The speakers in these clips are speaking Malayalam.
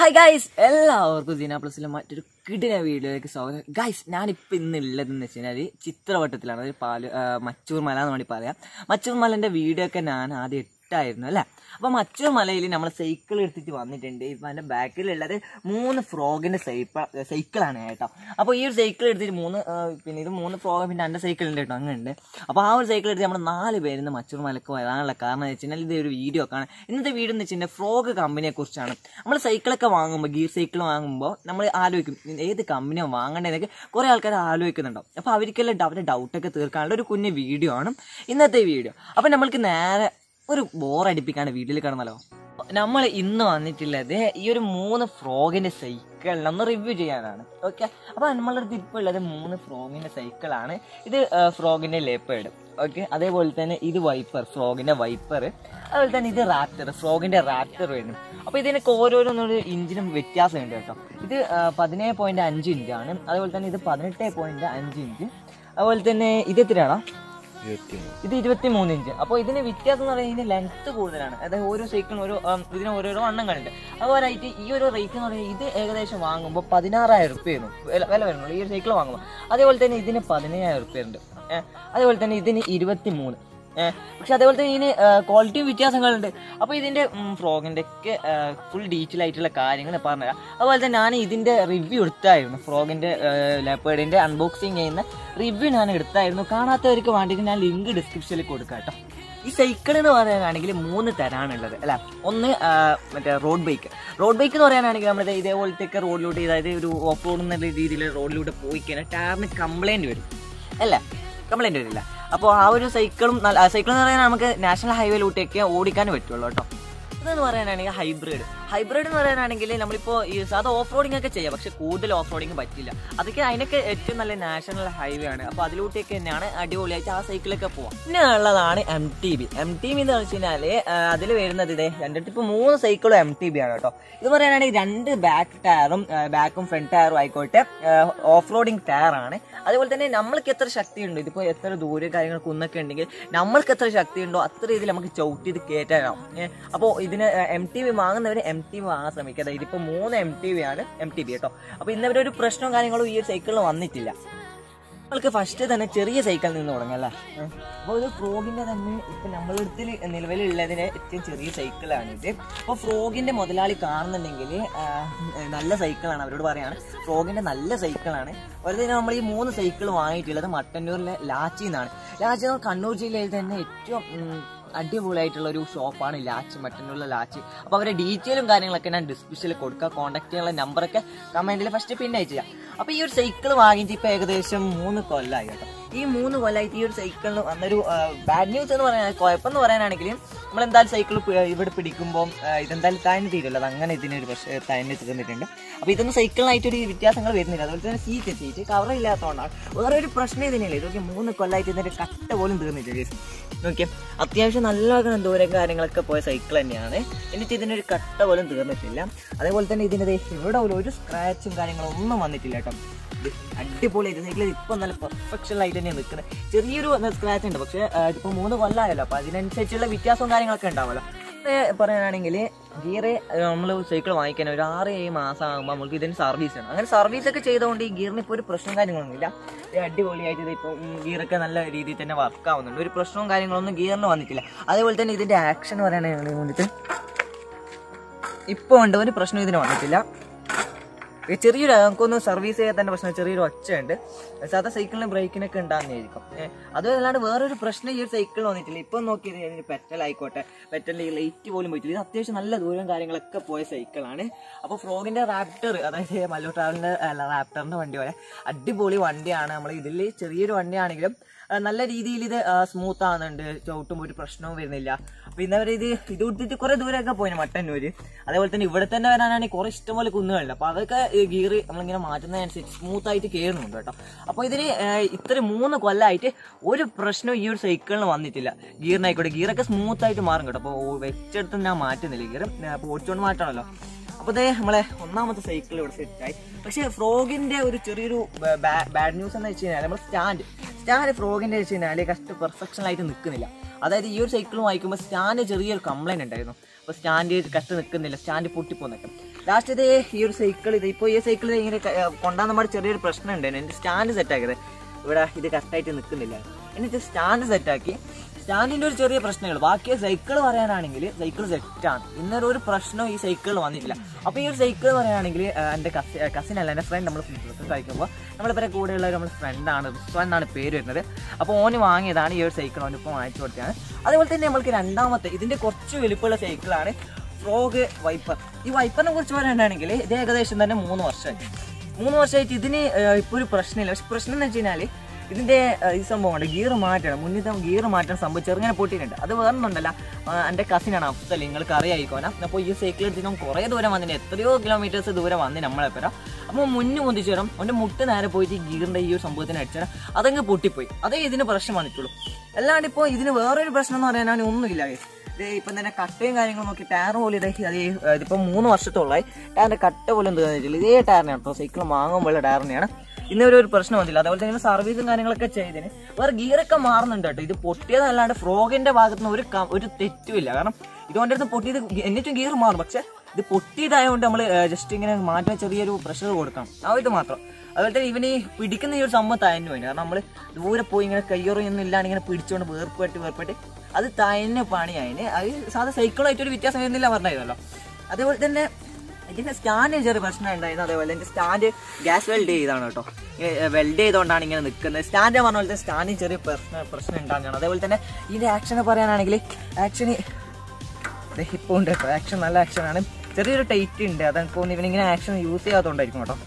ഹായ് ഗൈസ് എല്ലാവർക്കും ദിന പ്ലസിലെ മറ്റൊരു കിടിന വീഡിയോയിലേക്ക് സ്വാഗതം ഗൈസ് ഞാനിപ്പോൾ ഇന്ന് ഉള്ളതെന്ന് വെച്ച് കഴിഞ്ഞാൽ ചിത്രവട്ടത്തിലാണ് അതായത് പാല് ആ, മച്ചൂർ മല എന്ന് വേണ്ടി പറയാം മച്ചൂർ മലൻ്റെ വീഡിയോ ഒക്കെ ഞാൻ ആദ്യം ഇട്ടായിരുന്നു അല്ലേ അപ്പോൾ മച്ചൂർ മലയിൽ നമ്മൾ സൈക്കിൾ എടുത്തിട്ട് വന്നിട്ടുണ്ട് ഇപ്പം എൻ്റെ ബാക്കിലുള്ളത് മൂന്ന് ഫ്രോഗിൻ്റെ സൈക്കിൾ സൈക്കിളാണ് കേട്ടോ അപ്പോൾ ഈ ഒരു സൈക്കിൾ എടുത്തിട്ട് മൂന്ന് ആ, പിന്നെ ഇത് മൂന്ന് ഫ്രോഗ് പിന്നെ എൻ്റെ സൈക്കിൾ ഉണ്ട് കേട്ടോ അങ്ങനെ ഉണ്ട് അപ്പോൾ ആ ഒരു സൈക്കിൾ എടുത്ത് നമ്മൾ നാല് പേരുന്ന് മച്ചൂർ മലക്ക് വരാനുള്ള കാരണം എന്ന് വെച്ച് കഴിഞ്ഞാൽ ഇത് ഒരു വീഡിയോ കാണാൻ ഇന്നത്തെ വീഡിയോ എന്ന് വെച്ച് കഴിഞ്ഞാൽ ഫ്രോഗ് കമ്പനിയെ കുറിച്ചാണ് നമ്മൾ സൈക്കിളൊക്കെ വാങ്ങുമ്പോൾ ഗിയർ സൈക്കിൾ വാങ്ങുമ്പോൾ നമ്മൾ ആലോചിക്കും ഏത് കമ്പനിയാണ് വാങ്ങേണ്ടതെന്നൊക്കെ കുറേ ആൾക്കാർ ആലോചിക്കുന്നുണ്ടാവും അപ്പോൾ അവർക്കെല്ലാം അവരുടെ ഡൗട്ടൊക്കെ തീർക്കാനുള്ള ഒരു കുഞ്ഞ് വീഡിയോ ആണ് ഇന്നത്തെ വീഡിയോ അപ്പോൾ നമ്മൾക്ക് നേരെ ഒരു ബോറടിപ്പിക്കാണ്ട് വീട്ടിൽ കിടന്നല്ലോ നമ്മൾ ഇന്ന് വന്നിട്ടുള്ളത് ഈ ഒരു മൂന്ന് ഫ്രോഗിന്റെ സൈക്കിളിനെ ഒന്ന് റിവ്യൂ ചെയ്യാനാണ് ഓക്കെ അപ്പോൾ നമ്മളുടെ അടുത്ത് ഇപ്പോൾ ഉള്ളത് മൂന്ന് ഫ്രോഗിന്റെ സൈക്കിളാണ് ഇത് ഫ്രോഗിന്റെ ലേപ്പേഡ് ഓക്കെ അതേപോലെ തന്നെ ഇത് വൈപ്പർ ഫ്രോഗിന്റെ വൈപ്പർ അതുപോലെ തന്നെ ഇത് റാപ്റ്റർ ഫ്രോഗിന്റെ റാപ്റ്റർ വരുന്നു അപ്പോൾ ഇതിനൊക്കെ ഓരോരോന്നൊരു ഇഞ്ചിനും വ്യത്യാസമുണ്ട് കേട്ടോ ഇത് പതിനേഴ് പോയിന്റ് അഞ്ച് ഇഞ്ചാണ് അതുപോലെ തന്നെ ഇത് പതിനെട്ട് പോയിന്റ് അഞ്ച് ഇഞ്ച് അതുപോലെ തന്നെ ഇത് എത്രയാണോ ഇത് ഇരുപത്തി മൂന്ന് ഇഞ്ച് അപ്പോൾ ഇതിന് വ്യത്യാസം എന്ന് പറയുന്നത് ഇതിന് ലെങ്ത് കൂടുതലാണ് അതായത് ഓരോ സൈക്കിളും ഓരോ ആം, ഇതിന് ഓരോരോ വണ്ണങ്ങളുണ്ട് അതുപോലായിട്ട് ഈ ഒരു റേറ്റ് എന്ന് പറയുന്നത് ഇത് ഏകദേശം വാങ്ങുമ്പോൾ പതിനാറായിരം റുപ്യാണ് വില വില വരുന്നുള്ളൂ ഈ ഒരു സൈക്കിൾ വാങ്ങുമ്പോൾ അതേപോലെ തന്നെ ഇതിന് പതിനയ്യായിരം റുപ്യ ഉണ്ട് ഏഹ് അതേപോലെ തന്നെ ഇതിന് ഇരുപത്തി മൂന്ന് ഏഹ് പക്ഷെ അതേപോലെ തന്നെ ഇതിന് ക്വാളിറ്റി വ്യത്യാസങ്ങളുണ്ട് അപ്പോൾ ഇതിന്റെ ഫ്രോഗിന്റെ ഒക്കെ ഫുൾ ഡീറ്റെയിൽ ആയിട്ടുള്ള കാര്യങ്ങൾ പറഞ്ഞുതരാം അതുപോലെ തന്നെ ഞാൻ ഇതിന്റെ റിവ്യൂ എടുത്തായിരുന്നു ഫ്രോഗിന്റെ ലെപ്പേഡിന്റെ അൺബോക്സിങ് ചെയ്യുന്ന റിവ്യൂ ഞാൻ എടുത്തായിരുന്നു കാണാത്തവർക്ക് വേണ്ടിയിട്ട് ഞാൻ ലിങ്ക് ഡിസ്ക്രിപ്ഷനിൽ കൊടുക്കാം കേട്ടോ ഈ സൈക്കിൾ എന്ന് പറയാനാണെങ്കിൽ മൂന്ന് തരാണുള്ളത് അല്ല ഒന്ന് ആ, മറ്റേ റോഡ് ബൈക്ക് റോഡ് ബൈക്ക് എന്ന് പറയാനാണെങ്കിൽ നമ്മൾ ഇതേപോലത്തെ ഒക്കെ റോഡിലൂടെ അതായത് ഒരു ഓഫ് റോഡ് എന്നുള്ള രീതിയിൽ റോഡിലൂടെ പോയി കഴിഞ്ഞാൽ ടയറിന് കംപ്ലൈന്റ് വരും അല്ല കംപ്ലൈന്റ് വരില്ല അപ്പോൾ ആ ഒരു സൈക്കിളും നല്ല സൈക്കിൾ എന്ന് പറയാൻ നമുക്ക് നാഷണൽ ഹൈവേയിലൂടെയൊക്കെ ഓടിക്കാൻ പറ്റുള്ളൂ കേട്ടോ ഇതെന്ന് പറയാനാണെങ്കിൽ ഹൈബ്രിഡ് ഹൈബ്രിഡ് എന്ന് പറയാനാണെങ്കിൽ നമ്മളിപ്പോൾ ഈ സാധാ ഓഫ് റോഡിംഗ് ഒക്കെ ചെയ്യാം പക്ഷെ കൂടുതൽ ഓഫ് റോഡിംഗ് പറ്റില്ല അതൊക്കെ അതിനൊക്കെ ഏറ്റവും നല്ല നാഷണൽ ഹൈവേ ആണ് അപ്പോൾ അതിലൂടെയൊക്കെ തന്നെയാണ് അടിപൊളിയായിട്ട് ആ സൈക്കിളൊക്കെ പോവാം പിന്നെ ഉള്ളതാണ് M T B M T B എന്ന് വെച്ച് കഴിഞ്ഞാൽ അതിൽ വരുന്നത് ഇതേ എൻ്റെ അടുത്ത് ഇപ്പോൾ മൂന്ന് സൈക്കിളും എം ടി ബി ആണ് കേട്ടോ ഇത് പറയാനാണെങ്കിൽ രണ്ട് ബാക്ക് ടയറും ബാക്കും ഫ്രണ്ട് ടയറും ആയിക്കോട്ടെ ഓഫ് റോഡിംഗ് ടയറാണ് അതുപോലെ തന്നെ നമ്മൾക്ക് എത്ര ശക്തിയുണ്ട് ഇതിപ്പോൾ എത്ര ദൂരെ കാര്യങ്ങൾ കുന്നൊക്കെ ഉണ്ടെങ്കിൽ നമ്മൾക്ക് എത്ര ശക്തിയുണ്ടോ അത്ര രീതിയിൽ നമുക്ക് ചവിട്ടി ഇത് കയറ്റാനാവും അപ്പോൾ ഇതിന് എം ടി വി വാങ്ങുന്നവർ എം ടി വി വാങ്ങാൻ ശ്രമിക്കുക അതായത് ഇതിപ്പോൾ മൂന്ന് എം ടി വി ആണ് എം ടി വി കേട്ടോ അപ്പോൾ ഇന്നവരെ ഒരു പ്രശ്നവും കാര്യങ്ങളും ഈ ഒരു സൈക്കിളിൽ വന്നിട്ടില്ല നമ്മൾക്ക് ഫസ്റ്റ് തന്നെ ചെറിയ സൈക്കിളിൽ നിന്ന് തുടങ്ങല്ലേ അപ്പോൾ ഒരു ഫ്രോഗിന്റെ തന്നെ ഇപ്പൊ നമ്മളുടെ അടുത്തിൽ നിലവിലുള്ളതിന് ഏറ്റവും ചെറിയ സൈക്കിളാണ് ഇത് അപ്പോൾ ഫ്രോഗിന്റെ മുതലാളി കാണുന്നുണ്ടെങ്കിൽ നല്ല സൈക്കിളാണ് അവരോട് പറയാണ് ഫ്രോഗിന്റെ നല്ല സൈക്കിളാണ് വെറുതെ നമ്മൾ ഈ മൂന്ന് സൈക്കിൾ വാങ്ങിയിട്ടുള്ളത് മട്ടന്നൂരിലെ ലാച്ചി എന്നാണ് ലാച്ചി എന്ന് പറഞ്ഞാൽ കണ്ണൂർ ജില്ലയിൽ തന്നെ ഏറ്റവും ഉം, അടിപൊളിയായിട്ടുള്ള ഒരു ഷോപ്പാണ് ലാച്ച് മറ്റന്നുള്ള ലാച്ച് അപ്പോൾ അവരുടെ ഡീറ്റെയിലും കാര്യങ്ങളൊക്കെ ഞാൻ ഡിസ്ക്രിപ്ഷനിൽ കൊടുക്കുക കോൺടാക്ട് ചെയ്യാനുള്ള നമ്പറൊക്കെ കമന്റിൽ ഫസ്റ്റ് പിന്നെ അയച്ചു തരാം അപ്പോൾ ഈ ഒരു സൈക്കിൾ വാങ്ങിയിട്ട് ഇപ്പോൾ ഏകദേശം മൂന്ന് കൊല്ലമായി കേട്ടോ ഈ മൂന്ന് കൊല്ലമായിട്ട് ഈ ഒരു സൈക്കിളിന് വന്നൊരു ബാഡ് ന്യൂസ് എന്ന് പറയാൻ കുഴപ്പം എന്ന് പറയാനാണെങ്കിൽ നമ്മൾ എന്തായാലും സൈക്കിൾ ഇവിടെ പിടിക്കുമ്പോൾ ഇതെന്തായാലും താഴ്ന്നു തീരുമല്ലോ അത് അങ്ങനെ ഇതിനൊരു പക്ഷേ താഴ്ന്നു തീർന്നിട്ടുണ്ട് അപ്പോൾ ഇതൊന്നും സൈക്കിളിനായിട്ട് ഒരു വ്യത്യാസങ്ങൾ വരുന്നില്ല അതുപോലെ തന്നെ സീറ്റ് സീറ്റ് കവർ ഇല്ലാത്തതുകൊണ്ടാണ് വേറെ ഒരു പ്രശ്നം ഇതിനില്ല ഇതൊക്കെ മൂന്ന് കൊല്ലമായിട്ട് ഇതിൻ്റെ കട്ട പോലും തീർന്നിട്ടില്ല നോക്കിയാൽ അത്യാവശ്യം നല്ല ദൂരം കാര്യങ്ങളൊക്കെ പോയ സൈക്കിൾ തന്നെയാണ് എന്നിട്ട് ഇതിനൊരു കട്ട പോലും തീർന്നിട്ടില്ല അതേപോലെ തന്നെ ഇതിൻ്റെ ദേ ഇവിടെ പോലും ഒരു സ്ക്രാച്ചും കാര്യങ്ങളും ഒന്നും വന്നിട്ടില്ല കേട്ടോ ഇത് അടിപൊളിയായിട്ട് സൈക്കിൾ ഇപ്പം നല്ല പെർഫെക്ഷൻ ആയിട്ട് തന്നെയാണ് നിൽക്കുന്നത് ചെറിയൊരു സ്ക്രാച്ച് ഉണ്ട് പക്ഷേ ഇപ്പോൾ മൂന്ന് കൊല്ലമായല്ലോ അപ്പോൾ അതിനനുസരിച്ചുള്ള വ്യത്യാസവും കാര്യങ്ങളൊക്കെ ഉണ്ടാവുമല്ലോ ഇത് പറയാനാണെങ്കിൽ ഗിയറ് നമ്മൾ സൈക്കിൾ വാങ്ങിക്കാൻ ഒരു ആറ് ഏഴ് മാസം ആകുമ്പോൾ നമുക്ക് ഇതിന് സർവീസ് ആണ് അങ്ങനെ സർവീസ് ഒക്കെ ചെയ്തുകൊണ്ട് ഈ ഗിയറിന് ഇപ്പോൾ ഒരു പ്രശ്നം കാര്യങ്ങളൊന്നുമില്ല ഇത് അടിപൊളിയായിട്ട് ഇത് ഇപ്പോൾ ഗിയറൊക്കെ നല്ല രീതിയിൽ തന്നെ വർക്ക് ആവുന്നുണ്ട് ഒരു പ്രശ്നവും കാര്യങ്ങളൊന്നും ഗിയറിന് വന്നിട്ടില്ല അതേപോലെ തന്നെ ഇതിൻ്റെ ആക്ഷൻ പറയാനാണെങ്കിൽ വന്നിട്ട് ഇപ്പോൾ ഉണ്ട് ഒരു പ്രശ്നം ഇതിന് വന്നിട്ടില്ല ഈ ചെറിയൊരു നമുക്കൊന്ന് സർവീസ് ചെയ്യാൻ തന്നെ പ്രശ്നം ചെറിയൊരു ഒച്ചയുണ്ട് സാധാ സൈക്കിളിന് ബ്രേക്കിനൊക്കെ ഉണ്ടാകുന്നതായിരിക്കും ഏഹ് അതും അല്ലാണ്ട് വേറൊരു പ്രശ്നം ഈ ഒരു സൈക്കിളിൽ വന്നിട്ടില്ല ഇപ്പം നോക്കിയത് ഇതിന് പെറ്റൽ ആയിക്കോട്ടെ പെറ്റലിൽ ലൈറ്റ് പോലും പോയിട്ടില്ല ഇത് അത്യാവശ്യം നല്ല ദൂരം കാര്യങ്ങളൊക്കെ പോയ സൈക്കിളാണ് അപ്പോൾ ഫ്രോഗിന്റെ റാപ്റ്റർ അതായത് മല്ലോ ട്രാവലിന്റെ അല്ല റാപ്റ്ററിന്റെ വണ്ടി പോലെ അടിപൊളി വണ്ടിയാണ് നമ്മൾ ഇതിൽ ചെറിയൊരു വണ്ടിയാണെങ്കിലും ആ, നല്ല രീതിയിൽ ഇത് സ്മൂത്ത് ആവുന്നുണ്ട് ചവിട്ടും ഒരു പ്രശ്നവും വരുന്നില്ല അപ്പൊ ഇന്നവരെ ഇത് ഇത് കൊടുത്തിട്ട് കുറെ ദൂരമൊക്കെ പോയിന് മട്ടന്നൂര് അതേപോലെ തന്നെ ഇവിടെ തന്നെ വരാനാണെങ്കിൽ കുറെ ഇഷ്ടംപോലെ കുന്നുകളുണ്ട് അപ്പൊ അതൊക്കെ ഗിയർ നമ്മളിങ്ങനെ മാറ്റുന്നതനുസരിച്ച് സ്മൂത്ത് ആയിട്ട് കയറുന്നുണ്ട് കേട്ടോ അപ്പൊ ഇതിന് ആ, ഇത്ര മൂന്ന് കൊല്ലമായിട്ട് ഒരു പ്രശ്നവും ഈ ഒരു സൈക്കിളിന് വന്നിട്ടില്ല ഗിയറിനായിക്കോട്ടെ ഗിയറൊക്കെ സ്മൂത്ത് ആയിട്ട് മാറും കേട്ടോ അപ്പോൾ വെച്ചെടുത്ത് ഞാൻ മാറ്റുന്നില്ല ഗിയർ അപ്പോൾ ഓടിച്ചുകൊണ്ട് മാറ്റണമല്ലോ അപ്പൊ ദേ നമ്മളെ ഒന്നാമത്തെ സൈക്കിൾ ഇവിടെ സെറ്റായി പക്ഷെ ഫ്രോഗിന്റെ ഒരു ചെറിയൊരു ബാഡ് ന്യൂസ് എന്ന് വെച്ച് കഴിഞ്ഞാൽ നമ്മൾ സ്റ്റാൻഡ് സ്റ്റാൻഡ് ഫ്രോഗിന്റെ വെച്ച് കഴിഞ്ഞാൽ കറക്റ്റ് പെർഫെക്ഷൻ ആയിട്ട് നിൽക്കുന്നില്ല അതായത് ഈ ഒരു സൈക്കിൾ വാങ്ങിക്കുമ്പോൾ സ്റ്റാൻഡ് ചെറിയൊരു കംപ്ലൈന്റ് ഉണ്ടായിരുന്നു അപ്പോൾ സ്റ്റാൻഡ് കട്ട് നിൽക്കുന്നില്ല സ്റ്റാൻഡ് പൊട്ടിപ്പോന്നൊക്കെ ലാസ്റ്റ് ഇത് ഈ ഒരു സൈക്കിൾ ഇത് ഇപ്പോൾ ഈ സൈക്കിൾ ഇങ്ങനെ ക- ഏർ കൊണ്ടാൻ നമ്മുടെ ചെറിയൊരു പ്രശ്നം ഉണ്ടായിരുന്നു എൻ്റെ സ്റ്റാൻഡ് സെറ്റാക്കിയത് ഇവിടെ ഇത് കറക്റ്റായിട്ട് നിൽക്കുന്നില്ല എന്നിട്ട് സ്റ്റാൻഡ് സെറ്റാക്കി സ്റ്റാൻഡിൻ്റെ ഒരു ചെറിയ പ്രശ്നങ്ങൾ ബാക്കി സൈക്കിൾ പറയാനാണെങ്കിൽ സൈക്കിൾ സെറ്റാണ് ഇന്നൊരു ഒരു പ്രശ്നവും ഈ സൈക്കിളിൽ വന്നിട്ടില്ല അപ്പോൾ ഈ ഒരു സൈക്കിൾ പറയുകയാണെങ്കിൽ എൻ്റെ കസി കസിൻ അല്ല എൻ്റെ ഫ്രണ്ട് നമ്മൾ ഫുഡ് കഴിക്കുമ്പോൾ നമ്മളിവരെ കൂടെയുള്ള നമ്മുടെ ഫ്രണ്ടാണ് റിസ്വാൻ എന്നാണ് പേര് വരുന്നത് അപ്പോൾ ഓന് വാങ്ങിയതാണ് ഈ ഒരു സൈക്കിൾ ഓന് ഇപ്പോൾ വാങ്ങിച്ചു കൊടുത്തതാണ് അതേപോലെ തന്നെ നമ്മൾക്ക് രണ്ടാമത്തെ ഇതിൻ്റെ കുറച്ച് വലിപ്പമുള്ള സൈക്കിളാണ് ഫ്രോഗ് വൈപ്പർ ഈ വൈപ്പറിനെ കുറിച്ച് പറയുകയാണെങ്കിൽ ഇത് ഏകദേശം തന്നെ മൂന്ന് വർഷമായി മൂന്ന് വർഷമായിട്ട് ഇതിന് ഇപ്പോൾ ഒരു പ്രശ്നമില്ല പക്ഷെ പ്രശ്നം എന്ന് വെച്ച് കഴിഞ്ഞാൽ ഇതിൻ്റെ ഏഹ്, ഈ സംഭവമുണ്ട് ഗിയർ മാറ്റണം മുന്നിലത്തെ ഗിയർ മാറ്റാൻ സംഭവം ചെറുങ്ങനെ പൊട്ടിയിട്ടുണ്ട് അത് വേറൊന്നുണ്ടല്ല എൻ്റെ കസിനാണ് അഫ്സൽ നിങ്ങൾക്ക് അറിയായിക്കോന അപ്പോൾ ഈ സൈക്കിൾ എടുത്തിട്ട് കുറേ ദൂരം വന്നിന് എത്രയോ കിലോമീറ്റേഴ്സ് ദൂരം വന്ന് നമ്മളെ പേരാ അപ്പോൾ മുന്നിൽ മുന്തിച്ചു തരാം അവൻ്റെ മുട്ട് നേരെ പോയിട്ട് ഈ ഗിയറിൻ്റെ ഈ ഒരു സംഭവത്തിന് അടിച്ചാൽ അതങ്ങ് പൊട്ടിപ്പോയി അതേ ഇതിന് പ്രശ്നം വന്നിട്ടുള്ളൂ അല്ലാണ്ട് ഇപ്പോൾ ഇതിന് വേറൊരു പ്രശ്നം എന്ന് പറയാനാണ് ഒന്നുമില്ല guys. ഇത് ഇപ്പം തന്നെ കട്ടയും കാര്യങ്ങളും നോക്കി ടയർ പോലും ഇതേ അത് ഈ- ഇതിപ്പോൾ മൂന്ന് വർഷത്തോളമായി ടയറിന്റെ കട്ട പോലും എന്ത് തോന്നിയിട്ടില്ല ഇതേ ടയറിനാണ് കേട്ടോ സൈക്കിൾ വാങ്ങുമ്പോഴുള്ള ടയർ തന്നെയാണ് ഇന്നൊരു ഒരു പ്രശ്നം വന്നില്ല അതേപോലെ തന്നെ സർവീസും കാര്യങ്ങളൊക്കെ ചെയ്തതിന് വേറെ ഗിയറൊക്കെ മാറുന്നുണ്ട് കേട്ടോ ഇത് പൊട്ടിയതല്ലാണ്ട് ഫ്രോഗിന്റെ ഭാഗത്ത് നിന്ന് ഒരു ക- ഒരു തെറ്റുമില്ല കാരണം ഇതുകൊണ്ട് അടുത്ത് പൊട്ടിയത് എന്നിട്ടും ഗിയർ മാറും പക്ഷെ ഇത് പൊട്ടിയതായതുകൊണ്ട് നമ്മൾ ജസ്റ്റ് ഇങ്ങനെ മാറ്റാൻ ചെറിയൊരു പ്രഷർ കൊടുക്കണം ആ ഇത് മാത്രം അതുപോലെ തന്നെ ഇവന് ഈ പിടിക്കുന്ന ഈ ഒരു സംഭവം തയന്നു വേണ്ടി കാരണം നമ്മൾ ദൂരെ പോയി ഇങ്ങനെ കയ്യൊറൊന്നും ഇല്ലാണ്ട് ഇങ്ങനെ പിടിച്ചുകൊണ്ട് വേർപ്പെട്ട് വേർപ്പെട്ട് അത് തയന്നെ പണിയായിന് അത് സാധാ സൈക്കിളായിട്ട് ഒരു വ്യത്യാസം വരുന്നില്ല പറഞ്ഞല്ലോ അതേപോലെ തന്നെ ഇതിന്റെ സ്റ്റാൻഡ് ചെറിയ പ്രശ്നം ഉണ്ടായിരുന്നു അതേപോലെ എൻ്റെ സ്റ്റാൻഡ് ഗ്യാസ് വെൽഡ് ചെയ്താണ് കേട്ടോ വെൽഡ് ചെയ്തുകൊണ്ടാണ് ഇങ്ങനെ നിൽക്കുന്നത് സ്റ്റാൻഡ് പറഞ്ഞ പോലെ തന്നെ സ്റ്റാൻഡിന് ചെറിയ പ്രശ്നം പ്രശ്നം ഉണ്ടാകുന്നതാണ് അതേപോലെ തന്നെ ഇതിന്റെ ആക്ഷൻ പറയാനാണെങ്കിൽ ആക്ഷന് ഇപ്പോൾ ഉണ്ട് കേട്ടോ ആക്ഷൻ നല്ല ആക്ഷനാണ് ചെറിയൊരു ടൈറ്റ് ഉണ്ട് അതെനിക്ക് തോന്നുന്നു ഇവനിങ്ങനെ ആക്ഷൻ യൂസ് ചെയ്യാത്തതുകൊണ്ടായിരിക്കും കേട്ടോ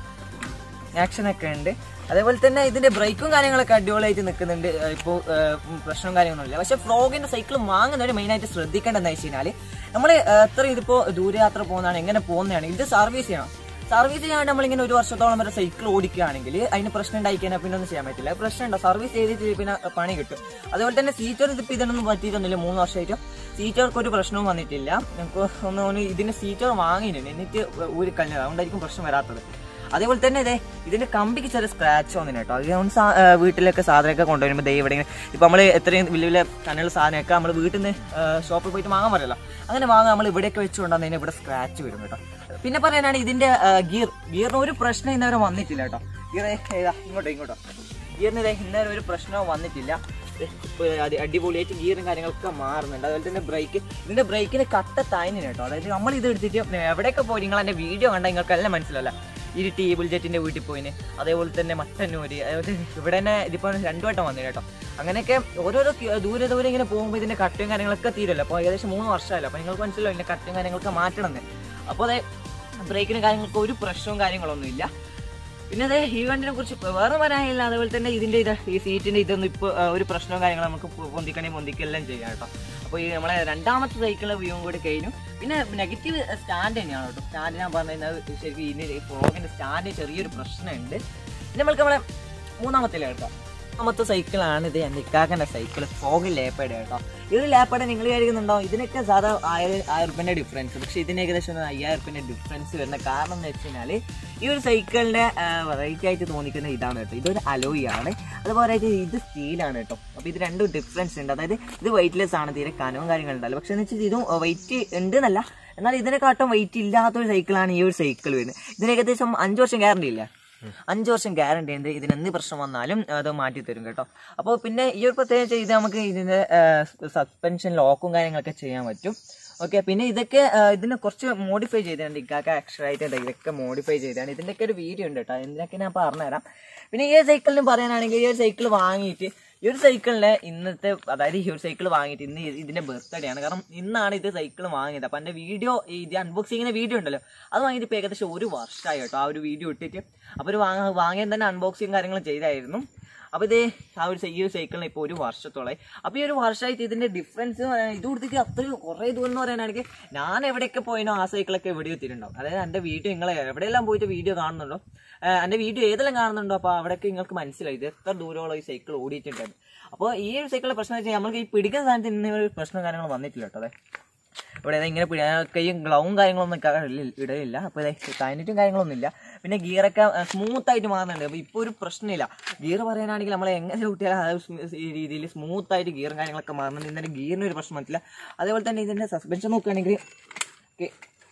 ആക്ഷനൊക്കെ ഉണ്ട് അതേപോലെ തന്നെ ഇതിന്റെ ബ്രേക്കും കാര്യങ്ങളൊക്കെ അടിപൊളിയായിട്ട് നിൽക്കുന്നുണ്ട് ഇപ്പോൾ പ്രശ്നവും കാര്യങ്ങളൊന്നുമില്ല പക്ഷെ ഫ്രോഗിന്റെ സൈക്കിൾ വാങ്ങുന്നവർ മെയിനായിട്ട് ശ്രദ്ധിക്കേണ്ടതെന്ന് വെച്ച് കഴിഞ്ഞാൽ നമ്മൾ എത്ര ഇതിപ്പോൾ ദൂരയാത്ര പോകുന്നതാണ് എങ്ങനെ പോകുന്നതാണ് ഇത് സർവീസ് ചെയ്യണം സർവീസ് ചെയ്യാണ്ട് നമ്മളിങ്ങനെ ഒരു വർഷത്തോളം വരെ സൈക്കിൾ ഓടിക്കുകയാണെങ്കിൽ അതിന് പ്രശ്നം ഉണ്ടായി കഴിഞ്ഞാൽ പിന്നെ ഒന്നും ചെയ്യാൻ പറ്റില്ല പ്രശ്നം ഉണ്ടോ സർവീസ് ചെയ്തിട്ട് പിന്നെ പണി കിട്ടും അതുപോലെ തന്നെ സീറ്റർ ഇതിപ്പോൾ ഇതിനൊന്നും പറ്റിയിട്ടൊന്നുമില്ല മൂന്ന് വർഷമായിട്ടും സീറ്റർക്ക് ഒരു പ്രശ്നവും വന്നിട്ടില്ല നമുക്ക് ഒന്ന് ഒന്ന് ഇതിന്റെ സീറ്റർ വാങ്ങിയിട്ടുണ്ട് എന്നിട്ട് ഊരിക്കഴിഞ്ഞത് അതുകൊണ്ടായിരിക്കും പ്രശ്നം വരാത്തത് അതേപോലെ തന്നെ ഇതേ ഇതിന്റെ കമ്പിക്ക് ചെറിയ സ്ക്രാച്ച് വന്നിന് കേട്ടോ അത് നമ്മൾ സാ- ആ, വീട്ടിലൊക്കെ സാധനമൊക്കെ കൊണ്ടുവരുമ്പോൾ ദേ ഇവിടെ ഇങ്ങനെ ഇപ്പൊ നമ്മൾ എത്രയും വലിയ വലിയ കണ്ണുള്ള സാധനമൊക്കെ നമ്മൾ വീട്ടിൽ നിന്ന് ഷോപ്പിൽ പോയിട്ട് വാങ്ങാൻ പറയല്ലോ അങ്ങനെ വാങ്ങാൻ നമ്മൾ ഇവിടെയൊക്കെ വെച്ച് കൊണ്ടുവന്നതിന് ഇവിടെ സ്ക്രാച്ച് വരും കേട്ടോ പിന്നെ പറയാനാണ് ഇതിന്റെ ഗിയർ ഗിയറിന് ഒരു പ്രശ്നം ഇന്നവരെ വന്നിട്ടില്ല കേട്ടോ ഗിയർ ഏതാ ഇങ്ങോട്ടോ ഇങ്ങോട്ടോ ഗിയറിന് ഇതേ ഇന്നേരം ഒരു പ്രശ്നവും വന്നിട്ടില്ല ദേ, ഇപ്പൊ അത് അടിപൊളിയായിട്ട് ഗിയറും കാര്യങ്ങളൊക്കെ മാറുന്നുണ്ട് അതുപോലെ തന്നെ ബ്രേക്ക് ഇതിന്റെ ബ്രേക്കിന് കട്ട താങ്ങിന് കേട്ടോ അതായത് നമ്മൾ ഇത് എടുത്തിട്ട് എവിടെയൊക്കെ പോയി നിങ്ങൾ എൻ്റെ വീഡിയോ കണ്ടാൽ നിങ്ങൾക്ക് എല്ലാം മനസ്സിലല്ല ഈ ടേബിൾ ജെറ്റിന്റെ വീട്ടിൽ പോയിന് അതേപോലെ തന്നെ മട്ടന്നൂര് അതേപോലെ ഇവിടെ തന്നെ ഇതിപ്പോൾ രണ്ടു വട്ടം വന്നു കേട്ടോ അങ്ങനെയൊക്കെ ഓരോരോ കി- ദൂരെ ദൂരെ ഇങ്ങനെ പോകുമ്പോൾ ഇതിന്റെ കട്ടയും കാര്യങ്ങളൊക്കെ തീരുമല്ലോ അപ്പോൾ ഏകദേശം മൂന്ന് വർഷമല്ലോ അപ്പോൾ നിങ്ങൾക്ക് മനസ്സിലോ ഇതിന്റെ കട്ടയും കാര്യങ്ങളൊക്കെ മാറ്റണം എന്ന് അപ്പോൾ അതെ ബ്രേക്കിനും കാര്യങ്ങൾക്ക് ഒരു പ്രശ്നവും കാര്യങ്ങളൊന്നും ഇല്ല പിന്നെ അതെ ഈ വണ്ടിനെ കുറിച്ച് ഇപ്പൊ വേറെ പറയാനില്ല അതേപോലെ തന്നെ ഇതിന്റെ ഇത് ഈ സീറ്റിന്റെ ഇതൊന്നും ഇപ്പോൾ ഒരു പ്രശ്നവും കാര്യങ്ങളും നമുക്ക് പൊ- പൊന്തിക്കണേ പൊന്തിക്കെല്ലാം ചെയ്യാം കേട്ടോ അപ്പോൾ ഈ നമ്മളെ രണ്ടാമത്തെ സൈക്കിളിലെ വ്യൂവും കൂടി കഴിഞ്ഞു പിന്നെ നെഗറ്റീവ് സ്റ്റാൻഡ് തന്നെയാണ് കേട്ടോ സ്റ്റാൻഡ് ഞാൻ പറഞ്ഞത് ശരിക്കും ഇതിന് ഫ്രോഗിന്റെ സ്റ്റാൻഡ് ചെറിയൊരു പ്രശ്നമുണ്ട് പിന്നെ നമ്മൾക്ക് നമ്മളെ മൂന്നാമത്തെ കേട്ടോ മൂന്നാമത്തെ സൈക്കിളാണ് ഇത് എൻ്റെ ഇക്കാക്കൻ്റെ സൈക്കിൾ ഫോഗ് ലേപ്പയുടെ കേട്ടോ ഈ ഒരു ലേപ്പയുടെ നിങ്ങൾ വിചാരിക്കുന്നുണ്ടോ ഇതിനൊക്കെ സാധാ ആയിരം ആയിരം റുപ്യൻ്റെ ഡിഫറൻസ് പക്ഷേ ഇതിന് ഏകദേശം ഒരു അയ്യായിരം റുപ്യൻ്റെ ഡിഫറൻസ് വരുന്ന കാരണം എന്ന് വെച്ച് കഴിഞ്ഞാൽ ഈ ഒരു സൈക്കിളിൻ്റെ വെറൈറ്റി ആയിട്ട് തോന്നിക്കുന്ന ഇതാണ് കേട്ടോ ഇതൊരു അലോയി ആണ് അതുപോലെ ആയിട്ട് ഇത് സ്റ്റീലാണ് കേട്ടോ അപ്പോൾ ഇത് രണ്ടും ഡിഫറൻസ് ഉണ്ട് അതായത് ഇത് വെയിറ്റ്ലെസ് ആണ് തീരെ കനവും കാര്യങ്ങളുണ്ടല്ലോ പക്ഷേ എന്ന് വെച്ചാൽ ഇതും വെയിറ്റ് ഉണ്ട് എന്നല്ല എന്നാൽ ഇതിനെക്കാട്ടും വെയിറ്റ് ഇല്ലാത്തൊരു സൈക്കിളാണ് ഈ ഒരു സൈക്കിൾ വരുന്നത് ഇതിന് ഏകദേശം അഞ്ച് വർഷം ഗ്യാരണ്ടി ഇല്ല അഞ്ച് വർഷം ഗ്യാരണ്ടി ഉണ്ട് ഇതിന് എന്ത് പ്രശ്നം വന്നാലും അത് മാറ്റി തരും കേട്ടോ അപ്പോൾ പിന്നെ ഈ ഒരു പ്രത്യേകിച്ച് ഇത് നമുക്ക് ഇതിന്റെ സസ്പെൻഷൻ ലോക്കും കാര്യങ്ങളൊക്കെ ചെയ്യാൻ പറ്റും ഓക്കെ പിന്നെ ഇതൊക്കെ ആ, ഇതിനെ കുറച്ച് മോഡിഫൈ ചെയ്തിട്ടുണ്ട് ഇക്കാക്ക ആയിട്ട് ഇതൊക്കെ മോഡിഫൈ ചെയ്താണ് ഇതിൻ്റെയൊക്കെ ഒരു വീഡിയോ ഉണ്ട് കേട്ടോ ഇതിനൊക്കെ ഞാൻ പറഞ്ഞുതരാം പിന്നെ ഈ ഒരു പറയാനാണെങ്കിൽ ഈ ഒരു സൈക്കിൾ വാങ്ങിയിട്ട് ഈ ഒരു സൈക്കിളിന്റെ ഇന്നത്തെ അതായത് ഈ ഒരു സൈക്കിൾ വാങ്ങിയിട്ട് ഇന്ന് ഇതിന്റെ ബർത്ത്ഡേ ആണ് കാരണം ഇന്നാണ് ഇത് സൈക്കിൾ വാങ്ങിയത് അപ്പൊ എന്റെ വീഡിയോ ഇത് അൺബോക്സിങ്ങിന്റെ വീഡിയോ ഉണ്ടല്ലോ അത് വാങ്ങിയിട്ട് ഇപ്പൊ ഏകദേശം ഒരു വർഷമായി കേട്ടോ ആ ഒരു വീഡിയോ ഇട്ടിട്ട് അപ്പൊ ഒരു വാങ്ങ വാങ്ങിയത് തന്നെ അൺബോക്സിങ് കാര്യങ്ങളും ചെയ്തായിരുന്നു അപ്പൊ ഇത് ആ ഒരു സൈ- ഈ ഒരു സൈക്കിളിന് ഇപ്പോൾ ഒരു വർഷത്തോളമായി അപ്പൊ ഈ ഒരു വർഷമായിട്ട് ഇതിന്റെ ഡിഫറൻസ് ഇത് കൊടുത്തിട്ട് അത്രയും കുറേ ദൂരം എന്ന് പറയാനാണെങ്കിൽ ഞാൻ എവിടെയൊക്കെ പോയിനോ ആ സൈക്കിളൊക്കെ എവിടെ എത്തിയിട്ടുണ്ടാവും അതായത് എൻ്റെ വീഡിയോ നിങ്ങൾ എവിടെയെല്ലാം പോയിട്ട് വീഡിയോ കാണുന്നുണ്ടോ ഏഹ് എൻ്റെ വീഡിയോ ഏതെല്ലാം കാണുന്നുണ്ടോ അപ്പോൾ അവിടെയൊക്കെ നിങ്ങൾക്ക് മനസ്സിലായി ഇത് എത്ര ദൂരമുള്ള ഈ സൈക്കിൾ ഓടിയിട്ടുണ്ടായിരുന്നു അപ്പോൾ ഈ ഒരു സൈക്കിളിലെ പ്രശ്നം വെച്ചാൽ നമുക്ക് ഈ പിടിക്കുന്ന സാധനത്തിന് ഇന്ന ഒരു പ്രശ്നം കാര്യങ്ങൾ വന്നിട്ടില്ല കേട്ടോ അതെ ഇവിടെ ദേ ഇങ്ങനെ പിടി- ആ കൈയും ഗ്ലൗവും കാര്യങ്ങളൊന്നും ഇക്ക ഇടലില്ല- ഇടലില്ല അപ്പോൾ കഴിഞ്ഞിട്ടും കാര്യങ്ങളൊന്നും ഇല്ല പിന്നെ ഗിയറൊക്കെ സ്മൂത്ത് ആയിട്ട് മാറുന്നുണ്ട് അപ്പോൾ ഇപ്പോൾ ഒരു പ്രശ്നമില്ല ഗിയർ പറയാനാണെങ്കിൽ നമ്മൾ എങ്ങനെ ചവിട്ടിയാലും ആ ഒരു ഈ രീതിയിൽ സ്മൂത്ത് ആയിട്ട് ഗിയറും കാര്യങ്ങളൊക്കെ മാറുന്നുണ്ട് ഇതിൻ്റെ ഗിയറിന് ഒരു പ്രശ്നം വന്നിട്ടില്ല അതേപോലെ തന്നെ ഇതിൻ്റെ സസ്പെൻഷൻ നോക്കുകയാണെങ്കിൽ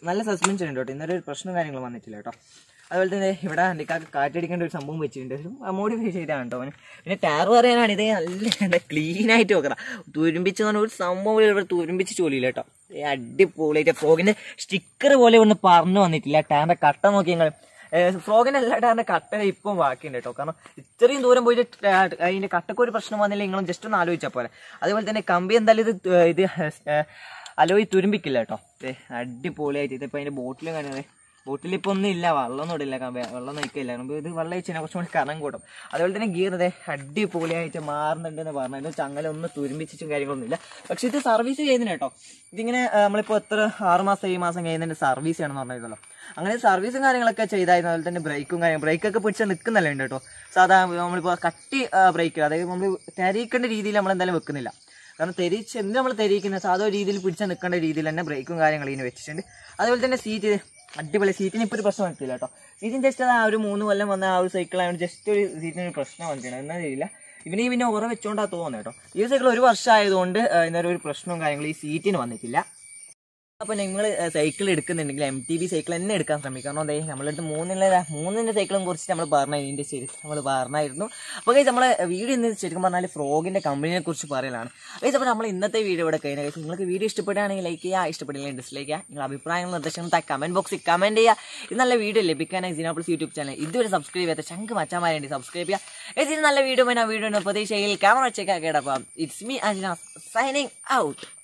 നല്ല സസ്പെൻഷൻ ഉണ്ട് കേട്ടോ ഇന്നലെ ഒരു പ്രശ്നം കാര്യങ്ങളും വന്നിട്ടില്ല കേട്ടോ അതുപോലെ തന്നെ ഇവിടെ അണ്ടിക്കാക്ക് കാറ്റടിക്കേണ്ട ഒരു സംഭവം വെച്ചിട്ടുണ്ട് ഒരു മോഡിഫൈ ചെയ്താണ് കേട്ടോ അവന് പിന്നെ ടയർ പറയാനാണ് ഇത് നല്ല ക്ലീൻ ആയിട്ട് വെക്കണം തുരുമ്പിച്ച് എന്ന് പറഞ്ഞ ഒരു സംഭവം ഇവിടെ തുരുമ്പിച്ച് ചോലിയില്ല കേട്ടോ ഏ, അടിപൊളിയായിട്ട് ഫ്രോഗിന്റെ സ്റ്റിക്കർ പോലെ ഒന്ന് പറഞ്ഞു വന്നിട്ടില്ല ടയറിന്റെ കട്ട നോക്കി ഞങ്ങൾ ഫ്രോഗിന് എല്ലാ ടയറിന്റെ കട്ട ഇപ്പം ബാക്കിയുണ്ട് കേട്ടോ കാരണം ഇത്രയും ദൂരം പോയിട്ട് ട- അതിന്റെ കട്ടക്ക് ഒരു പ്രശ്നം വന്നില്ല നിങ്ങളും ജസ്റ്റ് ഒന്ന് ആലോചിച്ചാൽ പോലെ അതുപോലെ തന്നെ കമ്പി എന്തായാലും ഇത് തു- ഇത് അലോയി തുരുമ്പിക്കില്ല കേട്ടോ ദേ, അടിപൊളിയായിട്ട് ഇതിപ്പോ അതിന്റെ ബോട്ടിലും കാണുന്നത് ബോട്ടിൽ ഇപ്പൊ ഒന്നും ഇല്ല വെള്ളമൊന്നും ഇടില്ല കമ്പി വെള്ളം നയിക്കില്ല നമുക്ക് ഇത് വെള്ളം വെച്ചാൽ കുറച്ചും കൂടി കനം കൂട്ടും അതുപോലെ തന്നെ ഗിയർ ഇതേ അടിപൊളിയായിട്ട് മാറുന്നുണ്ടെന്ന് പറഞ്ഞു ചങ്ങല ഒന്നും തുരുമ്പിച്ചും കാര്യങ്ങളൊന്നും ഇല്ല പക്ഷെ ഇത് സർവീസ് ചെയ്യുന്നതിന് കേട്ടോ ഇതിങ്ങനെ ആ, നമ്മളിപ്പോ എത്ര ആറ് മാസം ഏഴ് മാസം കഴിയുന്നതിന്റെ സർവീസ് ചെയ്യണമെന്ന് പറഞ്ഞിരുന്നല്ലോ അങ്ങനെ സർവീസും കാര്യങ്ങളൊക്കെ ചെയ്തായിരുന്നു അതുപോലെ തന്നെ ബ്രേക്കും കാര്യം ബ്രേക്കൊക്കെ പിടിച്ച് നിൽക്കുന്നല്ലേ ഉണ്ട് കേട്ടോ സാധാ നമ്മളിപ്പോൾ കട്ടി ബ്രേക്ക് അതായത് നമ്മൾ തെരയിക്കേണ്ട രീതിയിൽ നമ്മൾ എന്തായാലും വെക്കുന്നില്ല കാരണം തെരിച്ച് എന്ത് നമ്മൾ തെരിയിക്കുന്നത് സാധാ രീതിയിൽ പിടിച്ച് നിൽക്കേണ്ട രീതിയിൽ തന്നെ ബ്രേക്കും കാര്യങ്ങളും ഇതിന് വെച്ചിട്ടുണ്ട് അതുപോലെ തന്നെ സീറ്റ് അടിപൊളി സീറ്റിന് ഇപ്പോൾ ഒരു പ്രശ്നം വന്നിട്ടില്ല കേട്ടോ സീറ്റിന് ജസ്റ്റ് അത് ആ ഒരു മൂന്ന് കൊല്ലം വന്ന ആ ഒരു സൈക്കിൾ ആയതുകൊണ്ട് ജസ്റ്റ് ഒരു സീറ്റിന് ഒരു പ്രശ്നം വന്നിട്ടുണ്ട് എന്നാ അറിയില്ല ഇവന് ഈ പിന്നെ ഉറ വെച്ചോണ്ടാ തോന്നുന്നത് കേട്ടോ ഈ സൈക്കിൾ ഒരു വർഷം ആയതുകൊണ്ട് ഇന്നൊരു ഒരു പ്രശ്നവും കാര്യങ്ങളും ഈ സീറ്റിന് വന്നിട്ടില്ല അപ്പോൾ നിങ്ങൾ സൈക്കിൾ എടുക്കുന്നുണ്ടെങ്കിൽ എം ടി ബി സൈക്കിൾ തന്നെ എടുക്കാൻ ശ്രമിക്കുക കാരണം അതെ നമ്മളടുത്ത് മൂന്നിൻ്റെ മൂന്നിൻ്റെ സൈക്കിളും കുറിച്ച് നമ്മൾ പറഞ്ഞു ഇതിൻ്റെ ശരി നമ്മൾ പറഞ്ഞായിരുന്നു അപ്പോൾ ഗൈസ് നമ്മളെ വീഡിയോ ഇന്ന് ശരിക്കും പറഞ്ഞാൽ ഫ്രോഗിൻ്റെ കമ്പനിയെ കുറിച്ച് പറയലാണ് ഗൈസ് അപ്പോൾ നമ്മൾ ഇന്നത്തെ വീഡിയോ ഇവിടെ കഴിഞ്ഞ ഗൈസ് നിങ്ങൾക്ക് വീഡിയോ ഇഷ്ടപ്പെടുകയാണെങ്കിൽ ലൈക്ക് ചെയ്യുക ഇഷ്ടപ്പെട്ടില്ലെങ്കിൽ ഡിസ്ലൈക്ക് ചെയ്യുക നിങ്ങളുടെ അഭിപ്രായങ്ങൾ നിർദ്ദേശങ്ങൾ താ കമൻറ്റ് ബോക്സിൽ കമൻറ്റ് ചെയ്യുക ഇത് നല്ല വീഡിയോ ലഭിക്കാനായി ജിനാപ്ലസ് യൂട്യൂബ് ചാനൽ ഇതുവരെ സബ്സ്ക്രൈബ് ചെയ്യാത്ത ചങ്ക് മച്ചാമാരുണ്ട് സബ്സ്ക്രൈബ് ചെയ്യുക ഗൈസ് ഇത് നല്ല വീഡിയോ ആ വീഡിയോ പ്രതീക്ഷയിൽ ക്യാമറ ചെക്ക് ആക്കിയടപ്പം it's me Ajina signing out